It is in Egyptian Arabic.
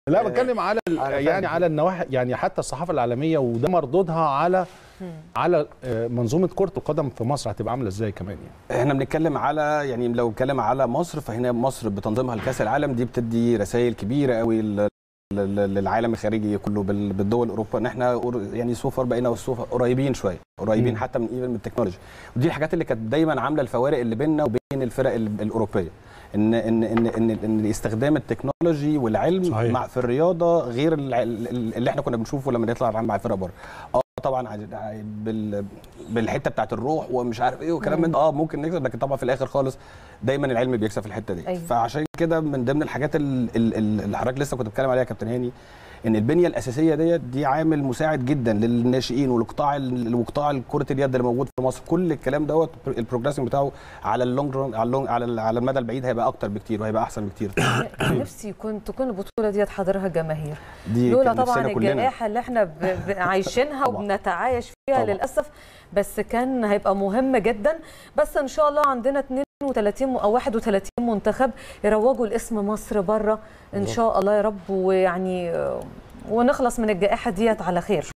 لا بتكلم على ال- على يعني فهم. على النواحي يعني حتى الصحافه العالميه وده مردودها على على آه، منظومه كره القدم في مصر هتبقى عامله ازاي كمان يعني احنا بنتكلم على يعني لو اتكلم على مصر فهنا مصر بتنظيمها لكاس العالم دي بتدي رسائل كبيره قوي ل- ل- للعالم الخارجي كله بال- بالدول اوروبا ان احنا قر- يعني سوفر بقينا سوفر قريبين شويه قريبين مم. حتى من ايفن من التكنولوجي ودي الحاجات اللي كانت دايما عامله الفوارق اللي بيننا وبين الفرق ال- الاوروبيه ان ان ان ان, إن استخدام التكنولوجي والعلم صحيح. مع في الرياضه غير الع- ال- اللي احنا كنا بنشوفه لما نطلع مع فرق بره اه طبعا عايز- بال بالحته بتاعت الروح ومش عارف ايه وكلام من ده اه ممكن نكسب لكن طبعا في الاخر خالص دايما العلم بيكسب في الحته دي أيوة. فعشان كده من ضمن الحاجات ال- ال- ال- اللي حضرتك لسه كنت بتتكلم عليها يا كابتن هاني ان البنيه الاساسيه ديت دي عامل مساعد جدا للناشئين والقطاع ال- وقطاع كره اليد اللي موجود في مصر كل الكلام دوت البروجريسنج بتاعه على اللونج رون على اللونج على ال- على المدى البعيد هيبقى اكتر بكتير وهيبقى احسن بكتير كان نفسي كنت تكون البطوله دي حضرها جماهير دي لولا كان طبعا نفسنا كلنا. الجائحه اللي احنا ب- ب- عايشينها طبعاً. وبنتعايش فيها طبعاً. للاسف بس كان هيبقى مهم جدا بس ان شاء الله عندنا 32 م- او 31 منتخب يروجوا لاسم مصر بره ان شاء الله يا رب ويعني آه، ونخلص من الجائحه ديت على خير